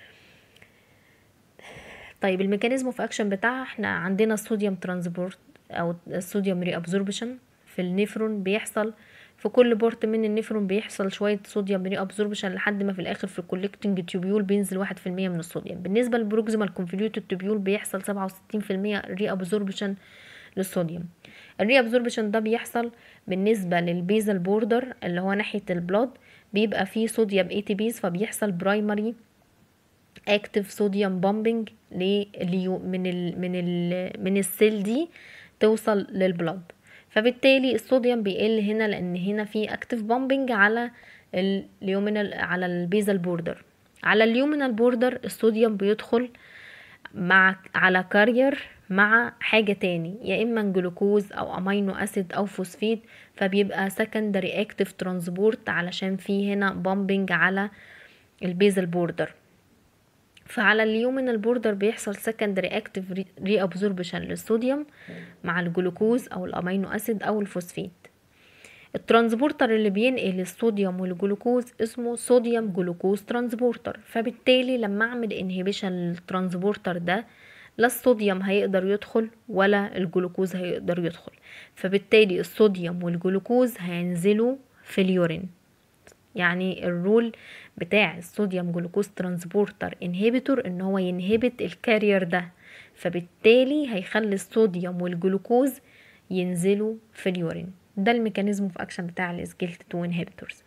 طيب الميكانيزم اوف اكشن بتاعها احنا عندنا الصوديوم ترانسبورت او الصوديوم ري ابزوربشن في النيفرون بيحصل في كل بورت من النيفرون بيحصل شويه صوديوم ري ابزوربشن لحد ما في الاخر في الكولكتنج تيوبيول بينزل واحد في المية من الصوديوم بالنسبه للبروكسيمال كونفوليوتد تيوبيول بيحصل سبعة وستين في المية ري ابزوربشن للصوديوم الري ابزوربشن ده بيحصل بالنسبه للبيزل بوردر اللي هو ناحيه البلاد بيبقى فيه صوديوم اي تي بيز فبيحصل برايمري اكتف صوديوم بامبنج من ال من ال من السيل دي توصل للبلاد فبالتالي الصوديوم بيقل هنا لان هنا في اكتف بامبنج على اليومينال على البيزل بوردر على اليومينال بوردر الصوديوم بيدخل مع على كارير مع حاجة تاني يا إما جلوكوز أو أمينو أسيد أو فوسفيد فبيبقى secondary active transport علشان في هنا بامبنج على البيزل بوردر فعلى اليومينال بوردر بيحصل secondary active reabsorption للصوديوم مع الجلوكوز او الامينو اسيد او الفوسفيد الترانسبورتر اللي بينقل الصوديوم والجلوكوز اسمه صوديوم جلوكوز ترانسبورتر فبالتالي لما اعمل انهبيشن للترانسبورتر ده لا الصوديوم هيقدر يدخل ولا الجلوكوز هيقدر يدخل فبالتالي الصوديوم والجلوكوز هينزلوا في اليورين يعني الرول بتاع الصوديوم جلوكوز ترانسبورتر انهبيتور ان هو ينهبت الكارير ده فبالتالي هيخلي الصوديوم والجلوكوز ينزلوا في اليورين ده الميكانيزم في اكشن بتاع الاسجلت 2 انهبيتورز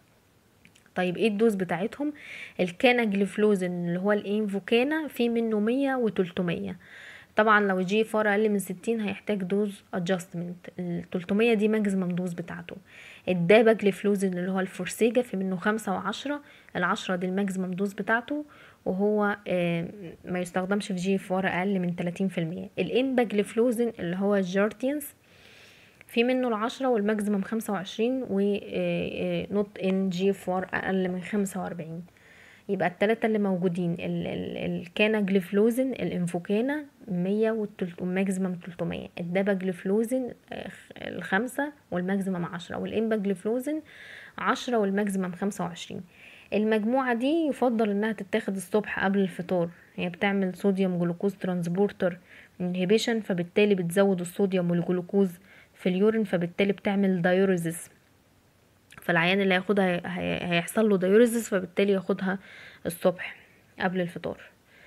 طيب ايه الدوز بتاعتهم الكانا جليفلوزين اللي هو الانفوكانا في منه مية وتلتمية طبعا لو جي فار اقل من ستين هيحتاج دوز ادجستمنت التلتمية دي ماكسيمم دوز بتاعته الدابا جليفلوزين اللي هو الفورسيجا في منه خمسة وعشرة العشرة دي الماكسيمم دوز بتاعته وهو ما يستخدمش في جي فار اقل من تلاتين في المية الامبا جليفلوزين اللي هو الجارتيانس في منه العشرة والماكسيمم خمسة وعشرين ونوت ان جي فار اقل من خمسة واربعين يبقى التلاتة اللي موجودين الكانا جليفلوزين الانفوكانا مية والماكسيمم تلتمية الدابا جليفلوزين الخمسة والماكسيمم عشرة والامبا جليفلوزين عشرة والماكسيمم خمسة وعشرين المجموعة دي يفضل انها تتاخد الصبح قبل الفطار هي بتعمل صوديوم جلوكوز ترانسبورتر انهبيشن فبالتالي بتزود الصوديوم والجلوكوز في اليورين فبالتالي بتعمل دايوريزس فالعيان اللي هياخدها هيحصل له دايوريزس فبالتالي ياخدها الصبح قبل الفطار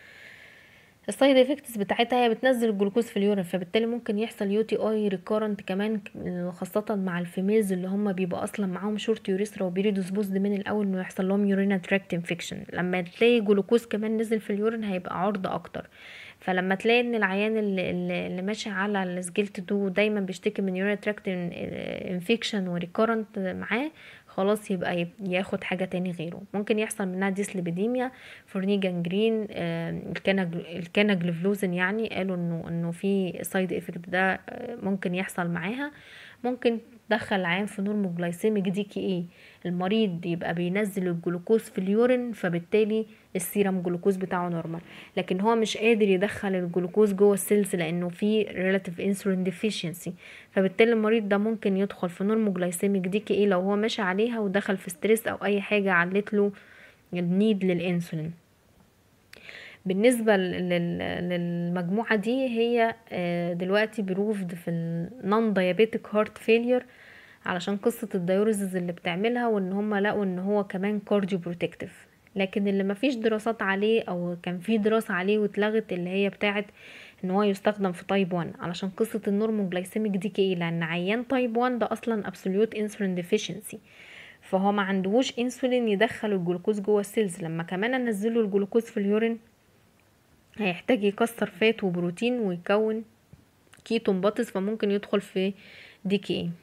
السايد افكتس بتاعتها هي بتنزل الجلوكوز في اليورين فبالتالي ممكن يحصل يو تي اي ريكارنت كمان خاصة مع الفيميلز اللي هم بيبقى اصلا معاهم شورت يوريثرا وبيريدوس بوزد من الاول انه يحصل لهم يورينا تراكت انفكشن لما تلاقي جلوكوز كمان نزل في اليورين هيبقى عرضة اكتر فلما تلاقي ان العيان اللي, اللي اللي ماشي على السجلت دو دايما بيشتكي من يورين تراكت انفكشن وريكورنت معاه خلاص يبقى يب- ياخد حاجة تاني غيره ممكن يحصل منها ديسليبيديميا فورني جانجرين الكاناجلفلوزن يعني قالوا انه انه في سايد افكت ده آه، ممكن يحصل معاها ممكن تدخل العيان في نورموجلايسيميك دي كي ايه المريض يبقى بينزل الجلوكوز في اليورين فبالتالي السيرم جلوكوز بتاعه نورمال لكن هو مش قادر يدخل الجلوكوز جوه السيلز لانه في relative insulin deficiency فبالتالي المريض ده ممكن يدخل في نورموجلايسيميك دي كي ايه لو هو ماشي عليها ودخل في ستريس او اي حاجه علت له النيد للانسولين بالنسبة لل- لل- للمجموعة دي هي آه، دلوقتي بروفد في النون دايابيتك هارت فيلير علشان قصة الدايوريزز اللي بتعملها وان هم لقوا ان هو كمان كارديو بروتكتيف لكن اللي مفيش دراسات عليه او كان في دراسة عليه واتلغت اللي هي بتاعت ان هو يستخدم في تايب 1 علشان قصة النورموجلايسيميك دي كي لان عيان تايب 1 ده اصلا ابسوليوت انسولين ديفيشنسي فهو ما عندهوش انسولين يدخل الجلوكوز جوه السيلز لما كمان انزله الجلوكوز في اليورين هيحتاج يكسر فات وبروتين ويكون كيتون باتس فممكن يدخل في دي كي اي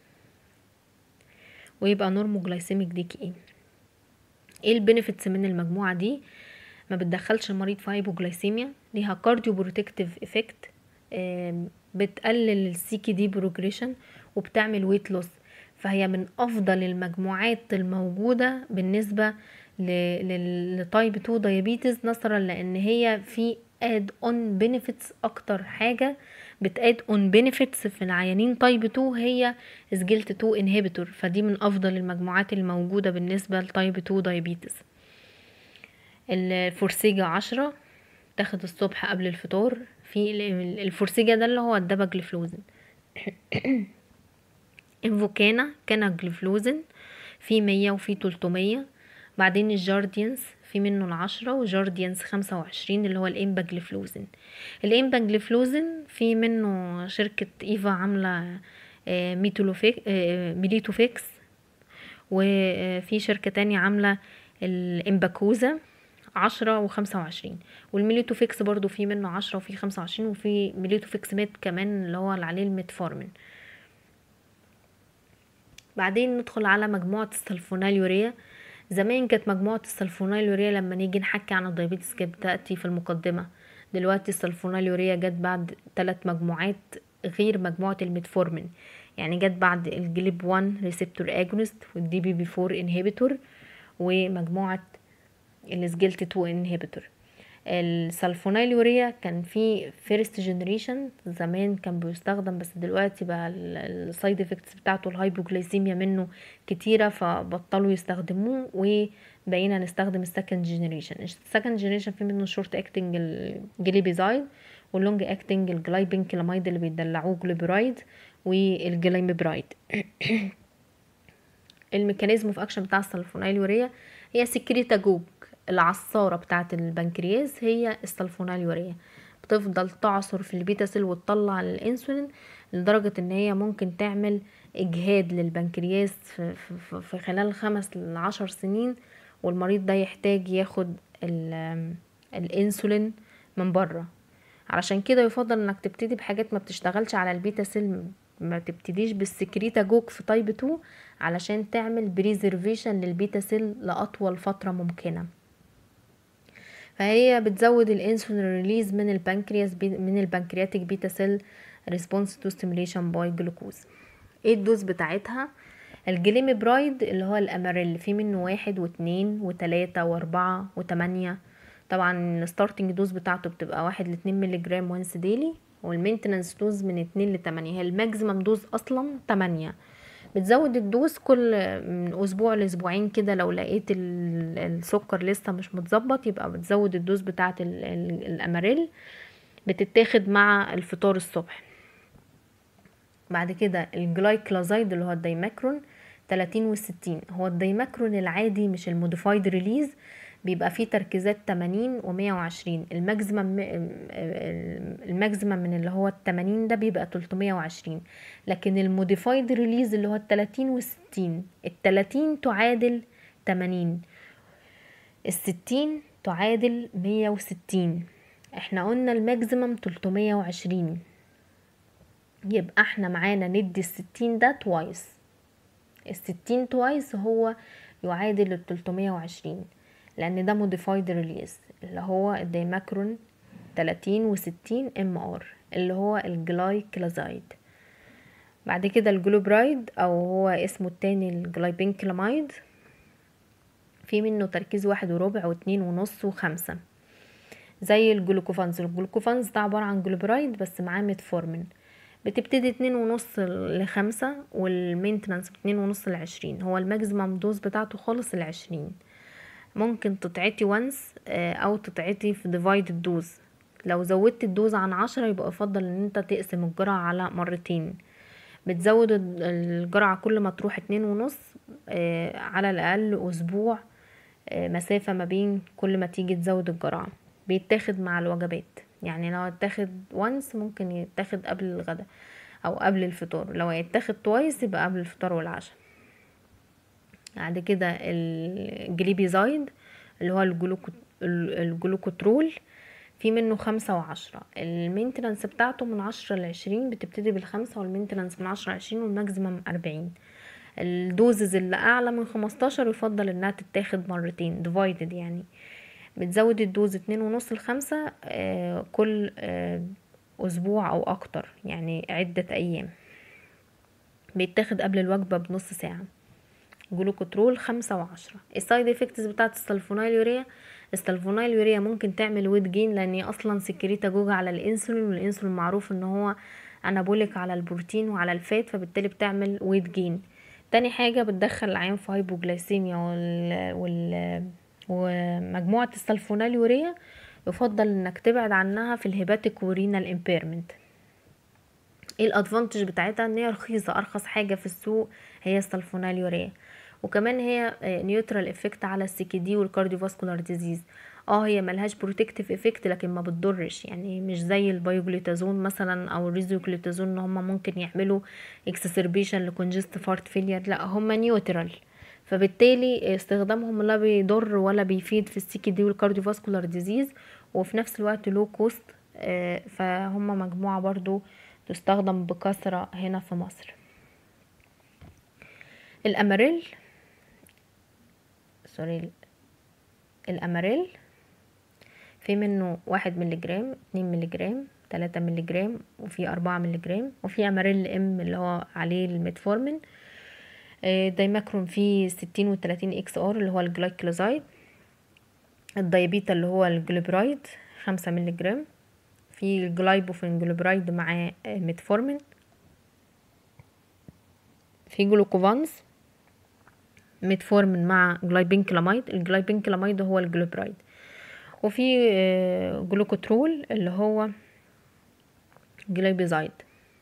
ويبقى نورموجلايسيميك دي كي اي ايه البينيفيتس من المجموعه دي ما بتدخلش المريض في هايبوجلايسيميا ليها كارديو بروتكتيف افكت بتقلل السي كي دي بروجريشن وبتعمل ويت لوس فهي من افضل المجموعات الموجوده بالنسبه لتايب 2 دايابيتس نظرا لان هي في اد اون بنفيتس اكتر حاجه بتاد اون بنفيتس في العيانين تايب 2 هي سجلت 2 انهبيتور فدي من افضل المجموعات الموجوده بالنسبه لتايب 2 دايابيتس الفورسيجا عشرة تاخد الصبح قبل الفطار في ال- الفورسيجا ده اللي هو الدباجلفلوزن انفوكانا كان جلفلوزن في مية وفي تلتمية بعدين الجارديانس في منه العشرة وجارديانس خمسة وعشرين اللي هو الامباجلفلوزن الامباجلفلوزن في منه شركة ايفا عاملة آه، ميتولوفيك آه، ميليتوفيكس وفي شركة تانية عاملة الامباكوزا عشرة وخمسة وعشرين والميليتوفيكس برضو في منه عشرة وفي خمسة وعشرين وفي ميليتوفيكس ميت كمان اللي هو اللي عليه الميتفورمين بعدين ندخل على مجموعة السلفونيليوريا زمان كانت مجموعة السلفونيليوريا لما نيجي نحكي عن الدايابيتس كانت بتأتي في المقدمة دلوقتي السلفونيليوريا جت بعد ثلاث مجموعات غير مجموعة الميتفورمين يعني جت بعد الجليب 1 ريسبتور اجونست والدي بي بي 4 انهبيتور ومجموعة السجلت 2 انهبيتور السلفونيليوريا كان في فيرست جنريشن زمان كان بيستخدم بس دلوقتي بقى السايد افكتس بتاعته الهايبوجلايسيميا منه كتيره فبطلوا يستخدموه وبقينا نستخدم السكند جنريشن السكند جنريشن في منه شورت اكتنج الجليبيزايد واللونج اكتنج الجلايبنكلاميد اللي بيدلعوه جليبرايد والجليمبرايد الميكانيزم اوف اكشن بتاع السلفونيليوريا هي سكريتاجوج العصارة بتاعة البنكرياس هي السلفونيليوريا بتفضل تعصر في البيتا سيل وتطلع الانسولين لدرجة ان هي ممكن تعمل اجهاد للبنكرياس في, في, في خلال خمس لعشر سنين والمريض ده يحتاج ياخد ال- الانسولين من بره علشان كده يفضل انك تبتدي بحاجات ما بتشتغلش على البيتا سيل ما تبتديش بالسكريتاجوج في تايب 2 علشان تعمل بريزرفيشن للبيتا سيل لأطول فترة ممكنة فهي بتزود الانسولين ريليز من البنكرياس بي من البنكرياتيك بيتا سيل ريسبونس تو ستيميليشن باي جلوكوز ايه الدوز بتاعتها الجليمبرايد اللي هو الاماريل في منه واحد واتنين وتلاتة واربعة وتمانية طبعا الستارتنج دوز بتاعته بتبقى واحد لاتنين ملي جرام وانس ديلي والمينتننس دوز من اتنين لتمانية هي الماكسيمم دوز اصلا تمانية بتزود الدوز كل من اسبوع لاسبوعين كده لو لقيت ال- السكر لسه مش متظبط يبقى بتزود الدوز بتاعه ال- ال- الاماريل بتتاخد مع الفطار الصبح بعد كده الجلايكلازايد اللي هو الدايماكرون 30 و 60 هو الدايماكرون العادي مش الموديفايد ريليز بيبقى فيه تركيزات 80 و 120 الماكسيمم الماكسيمم من اللي هو ال 80 ده بيبقى 320 لكن الموديفايد ريليز اللي هو ال 30 و 60 ال 30 تعادل 80 ال 60 تعادل 160 احنا قلنا الماكسيمم 320 يبقى احنا معانا ندي الستين ده توايس الستين توايس هو يعادل التلتمية وعشرين لان ده موديفايد ريليز اللي هو الديماكرون تلاتين وستين ام ار اللي هو الجلايكلازايد بعد كده الجلوبرايد او هو اسمه التاني الجلايبينكلاميد في منه تركيز واحد وربع واتنين ونص وخمسة زي الجلوكوفانز الجلوكوفانز ده عبارة عن جلوبرايد بس معاه ميتفورمين بتبتدي اتنين ونص لخمسة والمينتنانس اتنين ونص لعشرين هو الماكسيمم دوز بتاعته خالص العشرين ممكن تتعطي وانس او تتعطي في ديفايد دوز لو زودت الدوز عن عشرة يبقى يفضل ان انت تقسم الجرعة على مرتين بتزود الجرعة كل ما تروح اتنين ونص على الاقل اسبوع مسافة ما بين كل ما تيجي تزود الجرعة بيتاخد مع الوجبات يعني لو اتاخد وانس ممكن يتاخد قبل الغداء او قبل الفطار لو يتاخد توايس يبقى قبل الفطار والعشاء بعد كده الجليبيزايد اللي هو الجلوكو الجلوكوترول في منه خمسة وعشرة المينتنانس بتاعته من عشرة لعشرين بتبتدي بالخمسة والمينتنانس من عشرة لعشرين والماكسيمم أربعين الدوزز اللي أعلى من خمستاشر يفضل إنها تتاخد مرتين ديفايدد يعني بتزود الدوز اتنين ونص لخمسة آه كل آه أسبوع أو أكتر يعني عدة أيام بيتاخد قبل الوجبة بنص ساعة جلوكوترول خمسة وعشرة السايد افكتس بتاعت السلفونايل يوريا السلفونايل يوريا ممكن تعمل ويت جين لان هي اصلا سكريتا جوجا على الانسولين والانسولين معروف ان هو انابوليك على البروتين وعلى الفات فبالتالي بتعمل ويت جين تاني حاجة بتدخل العيان في هايبوجلايسيميا وال, وال... ومجموعة السلفونايل يوريا يفضل انك تبعد عنها في الهيباتيك ورينال امبيرمنت ايه الادفانتج بتاعتها ان هي رخيصة ارخص حاجة في السوق هي السلفونايل يوريا وكمان هي نيوترال افكت على السي دي والكارديوفاسكولار ديزيز اه هي ملهاش بروتكتيف افكت لكن ما بتضرش يعني مش زي البايوجليتازون مثلا او الريزوجليتازون ان هم ممكن يعملوا اكسسربيشن لكونجستيف هارت فيلير لا هم نيوترال فبالتالي استخدامهم لا بيضر ولا بيفيد في السي دي والكارديوفاسكولار ديزيز وفي نفس الوقت لو كوست فهم مجموعة برضو تستخدم بكثرة هنا في مصر الاماريل سوري الاماريل في منه واحد ملي جرام اتنين ملي جرام تلاتة ملي جرام وفي أربعة ملي جرام وفي اماريل ام اللي هو عليه الميتفورمين دايماكرون فيه ستين وتلاتين اكس ار اللي هو الجلايكلوزايد الدايبيتا اللي هو الجلوبرايد خمسة ملي جرام في الجلايبوفين جلوبرايد مع ميتفورمين في جلوكوفانز ميتفورمين مع جلايبينكلاميد الجلايبينكلاميد هو الجلوبرايد وفي جلوكوترول اللي هو جلايبيزايد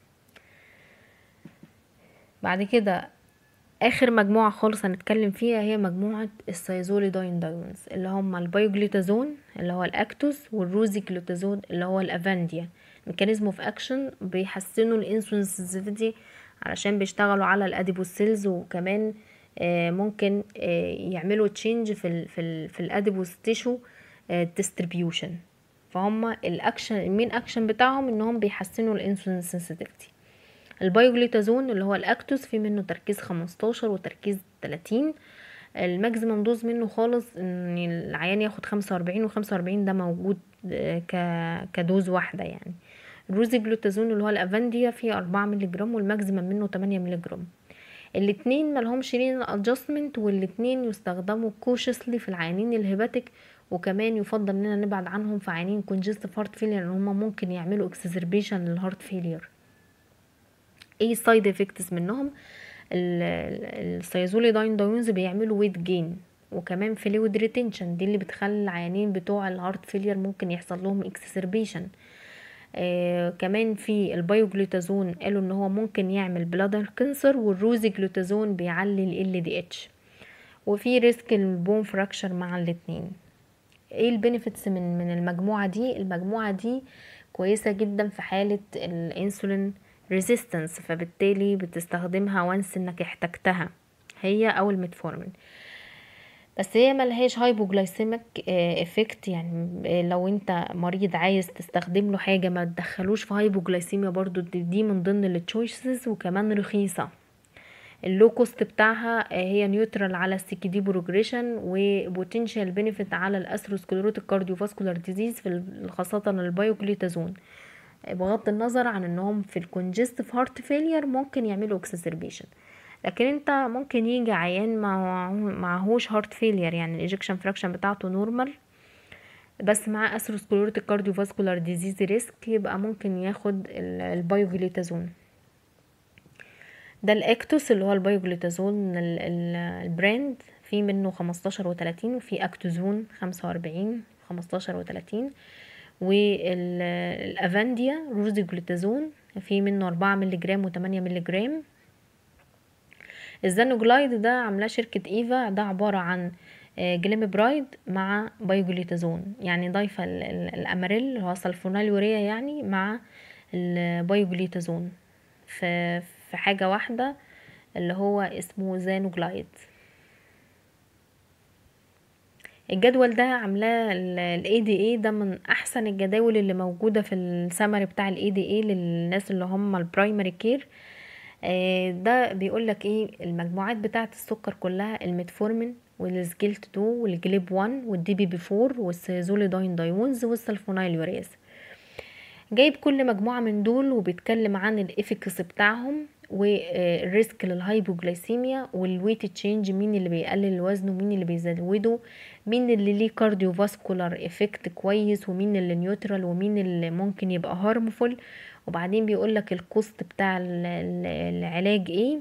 بعد كده اخر مجموعة خالص هنتكلم فيها هي مجموعة السايزوليداين دايونز اللي هما البايوجليتازون اللي هو الاكتوس والروزي جلوتازون اللي هو الافانديا ميكانيزم اوف اكشن بيحسنوا الانسولين سنسيتيفيتي علشان بيشتغلوا على الاديبوس سيلز وكمان ممكن يعملوا تشينج في ال في ال في الاديبوس تيشو ديستريبيوشن فهم الاكشن المين اكشن بتاعهم انهم بيحسنوا الانسولين سنسيتيفيتي البايوجليتازون اللي هو الاكتوس في منه تركيز 15 وتركيز 30 الماكسيمم دوز منه خالص ان العيان ياخد 45 و45 ده موجود ك كدوز واحده يعني الروزي جلوتازون اللي هو الافانديا فيه 4 مللي جرام والماكسيمم منه 8 مللي جرام الاتنين ملهمش لين ادجستمنت والاتنين يستخدموا كوشسلي في العيانين الهيباتيك وكمان يفضل اننا نبعد عنهم في عيانين كونجستيف هارت فيلير ان هما ممكن يعملوا اكسسربيشن للهارت فيلير ايه السايد افكتس منهم السايزوليداين دايونز بيعملوا ويت جين وكمان فلويد ريتنشن دي اللي بتخلي العيانين بتوع الهارت فيلير ممكن يحصل لهم اكسسربيشن آه كمان في البايوجلوتازون قالوا ان هو ممكن يعمل بلادر كانسر والروزي جلوتازون بيعلي ال دي اتش وفي ريسك البون فراكشر مع الاتنين ايه البينيفيتس من من المجموعه دي المجموعه دي كويسه جدا في حاله الانسولين ريزيستنس فبالتالي بتستخدمها وانس انك احتجتها هي او الميتفورمين بس هي ملهاش هايبوجلايسيميك افكت يعني لو انت مريض عايز تستخدم له حاجه ما تدخلوش في هايبوجلايسيميا برضو دي من ضمن التشويسز وكمان رخيصه اللو كوست بتاعها هي نيوترال على السي دي بروجريشن وبوتنشال بينيفيت على الاسروسكليروتيك كارديوفاسكولار ديزيز في خاصه البايوكليتازون بغض النظر عن انهم في الكونجستيف هارت فيلير ممكن يعملوا اكسسربيشن لكن انت ممكن يجي عيان معهوش هارت فيلير يعني الايجكشن فراكشن بتاعته نورمال بس مع اثيروسكليروتيك كارديوفاسكولار ديزيز ريسك يبقى ممكن ياخد البايوفيليتازون ده الاكتوس اللي هو البايوجليتازون البراند في منه خمستاشر وتلاتين وفي اكتوزون خمسة واربعين خمستاشر وتلاتين والافانديا روزيجليتازون في منه أربعة ملي جرام وتمانية ملي جرام الزانوجلايد ده عاملاه شركة ايفا ده عبارة عن جليم برايد مع بايوجليتازون يعني ضايفة الاماريل اللي هو سلفوناليوريا يعني مع البايوجليتازون في في حاجة واحدة اللي هو اسمه زانوجلايد الجدول ده عاملاه ال ADA ده من احسن الجداول اللي موجودة في السمري بتاع ال ADA للناس اللي هم البرايمري كير ده بيقولك ايه المجموعات بتاعة السكر كلها الميتفورمين والسجلت 2 والجليب 1 والدي بي بي 4 والسيزوليداين دايونز والسلفونايل يوريز جايب كل مجموعة من دول وبيتكلم عن الافكس بتاعهم والريسك للهايبوجلايسيميا والويت تشينج مين اللي بيقلل الوزن ومين اللي بيزوده مين اللي ليه كارديو فاسكولار افكت كويس ومين اللي نيوترال ومين اللي ممكن يبقى هارمفول وبعدين بيقولك الكوست بتاع العلاج ايه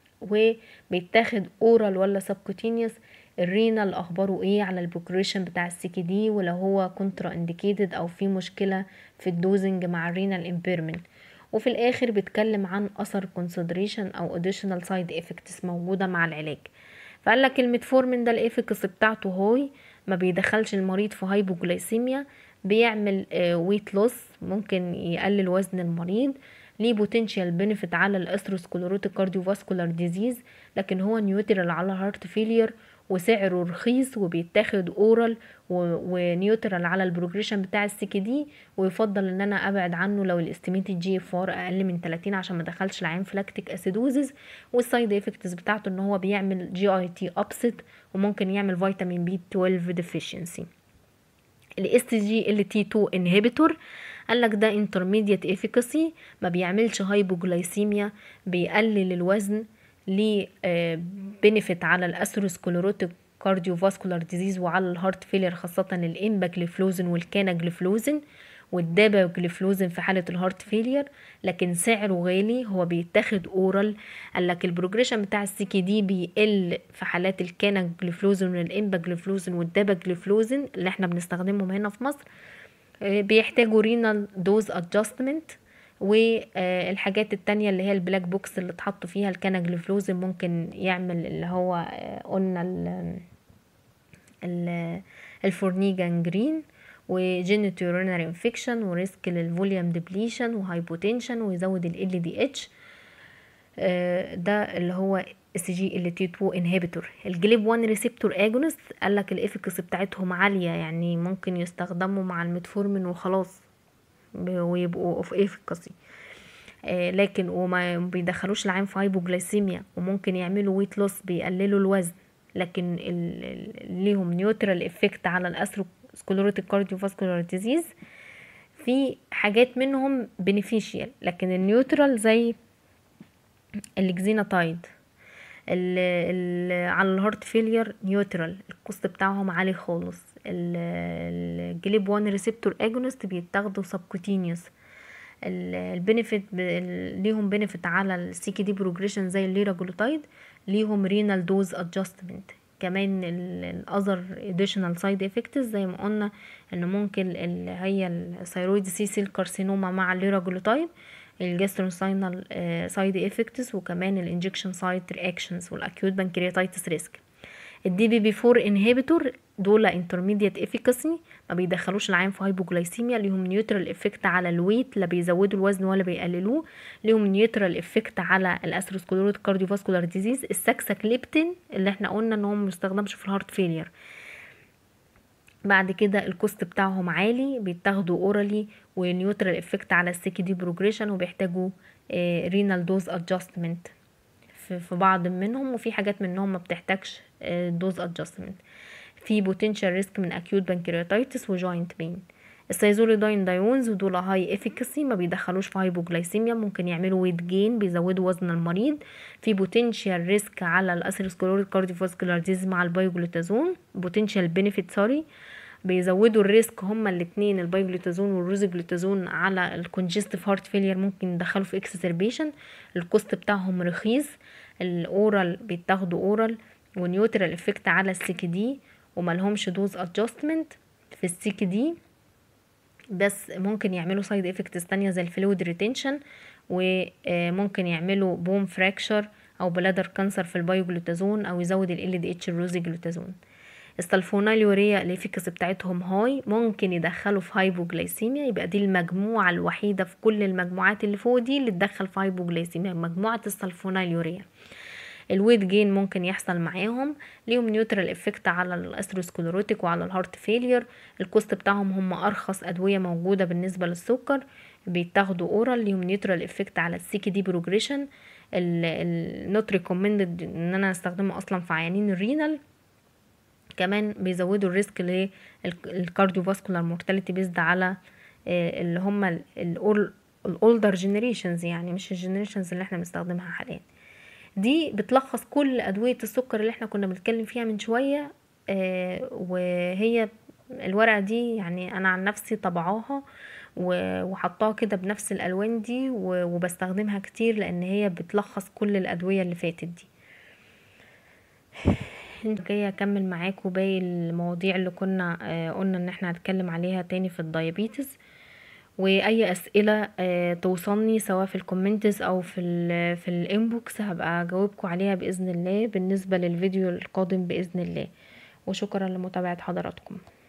وبيتاخد اورال ولا سبكوتينيوس الرينال اخباره ايه على البروجريشن بتاع السيكي دي ولو هو كونترا انديكيتد او في مشكله في الدوزنج مع الرينال امبيرمنت وفي الاخر بيتكلم عن اثر كونسيدريشن او اديشنال سايد افكتس موجوده مع العلاج فقال لك الميتفورمين ده الافكس بتاعته هاي ما بيدخلش المريض في هايبوجلايسيميا بيعمل ويت لوس ممكن يقلل وزن المريض ليه بوتنشال بنفيت على الاثروسكليروتيك كارديوفاسكولار ديزيز لكن هو نيوترال على هارت فيلير وسعره رخيص وبيتاخد اورال ونيوترال على البروجريشن بتاع السكي دي ويفضل ان انا ابعد عنه لو الاستيميتد جي اف ار اقل من 30 عشان ما دخلش العين في لاكتيك اسيدوزز والسايد افكتس بتاعته ان هو بيعمل جي اي تي ابسط وممكن يعمل فيتامين بي 12 ديفيشنسي الاس جي ال تي 2 انهبيتور قال لك ده انترميديت افيكاسي ما بيعملش هايبوجلايسيميا بيقلل الوزن ليه بنفيت على الاثيروسكليروتيك كارديوفاسكولار ديزيز وعلى الهارت فيلير خاصة الامباجليفلوزن والكاناجليفلوزن والداباجليفلوزن في حالة الهارت فيلير لكن سعره غالي هو بيتاخد اورال قال لك البروجريشن بتاع السي دي بيقل في حالات الكاناجليفلوزن والامباجليفلوزن والداباجليفلوزن اللي احنا بنستخدمهم هنا في مصر بيحتاجوا رينال دوز ادجستمنت والحاجات التانية اللي هي البلاك بوكس اللي اتحط فيها الكاناجليفلوزن ممكن يعمل اللي هو قلنا الفورنيجان جرين وجينيتورينري انفكشن وريسك للفوليوم ديبليشن وهايبوتنشن ويزود ال دي اتش ده اللي هو اس جي ال تي 2 انهبيتور الجليب 1 ريسبتور اجونست قال لك الافكس بتاعتهم عاليه يعني ممكن يستخدموا مع الميتفورمين وخلاص ويبقوا اوف افكاسي آه لكن وما بيدخلوش العين في هايبوجلايسيميا وممكن يعملوا ويت لوس بيقللوا الوزن لكن ال ال ليهم نيوترال افكت على الاثروسكليروتيك كارديوفاسكولار ديزيز في حاجات منهم بنفيشيال لكن النيوترال زي الاكزيناتايد على الهارت فيلير نيوترال الكوست بتاعهم عالي خالص الجليب 1 ريسبتور اجونست بيتاخدوا سبكوتينيوس البنفيت ليهم بنفيت على السيكي دي بروجريشن زي الليراجلوتايد ليهم رينال دوز ادجستمنت كمان الاذر اديشنال سايد افكتس زي ما قلنا ان ممكن اللي هي الثيرويد سي سيل كارسينوما مع الليراجلوتايد الجاستروساينال سايد افكتس وكمان الانجكشن سايت رياكشنز والاكيوت بانكرياتايتس ريسك الدي بي بي 4 انهبيتور دول انترميديت افيكاسي ما بيدخلوش العين في هايبوجلايسيميا ليهم نيوترال افكت على الويت لا بيزودوا الوزن ولا بيقللوه ليهم نيوترال افكت على الاسروسكلروت كارديوفاسكولار ديزيز الساكساكليبتين اللي احنا قلنا ان هو ما بيستخدمش في الهارت فيلير بعد كده الكوست بتاعهم عالي بيتاخدوا اورالي ونيوترال افكت على السيكي دي بروجريشن وبيحتاجوا رينال دوز ادجستمنت في بعض منهم وفي حاجات منهم ما بتحتاجش دوز ادجستمنت في بوتنشال ريسك من اكيوت بانكرياتايتس وجوينت بين السايزوليداين دايونز ودول هاي افيكاسي ما بيدخلوش في هايبوجلايسيميا ممكن يعملوا ويت جين بيزودوا وزن المريض في بوتنشال ريسك على الاسيروسكلوريك كارديوفاسكولار ديز مع البايوجلوتازون بوتنشال بينيفيت سوري بيزودوا الريسك هما الاثنين البايوجلوتازون والروزوجلوتازون على الكونجستيف هارت فيلير ممكن يدخلوا في اكسسربيشن الكوست بتاعهم رخيص الاورال بيتاخدوا اورال ونيوترال افكت على السيكي دي وملهمش دوز ادجستمنت في السيكي دي بس ممكن يعملوا سايد افكتس تانية زي الفلويد ريتنشن وممكن يعملوا بوم فراكشر او بلادر كانسر في البايوجلوتازون او يزود ال دي اتش الروزيجلوتازون السلفونيلوريا الافيكاسي بتاعتهم هاي ممكن يدخلوا في هايبوجلايسيميا يبقى دي المجموعة الوحيدة في كل المجموعات اللي فوق دي اللي تدخل في هايبوجلايسيميا مجموعة السلفونيلوريا الويت جين ممكن يحصل معاهم ليهم نيوترال افكت على الاسروسكلروتيك وعلى الهارت فيلير الكوست بتاعهم هم ارخص ادويه موجوده بالنسبه للسكر بيتاخدوا اورال ليهم نيوترال افكت على السيكي دي بروجريشن النوت ريكومندد ان انا استخدمه اصلا في عيانين الرينال كمان بيزودوا الريسك للكارديوفاسكولار مورتاليتي بيزد على اللي هم الاولدر جينيريشنز يعني مش الجينيريشنز اللي احنا بنستخدمها حاليا دي بتلخص كل ادويه السكر اللي احنا كنا بنتكلم فيها من شويه آه وهي الورقه دي يعني انا عن نفسي طبعاها وحطاها كده بنفس الالوان دي وبستخدمها كتير لان هي بتلخص كل الادويه اللي فاتت دي جايه اكمل معاكم باقي المواضيع اللي كنا آه قلنا ان احنا هنتكلم عليها تاني في الدايابيتس واي اسئله آه توصلني سواء في الكومنتس او في ال في الانبوكس هبقى اجاوبكم عليها باذن الله بالنسبه للفيديو القادم باذن الله وشكرا لمتابعه حضراتكم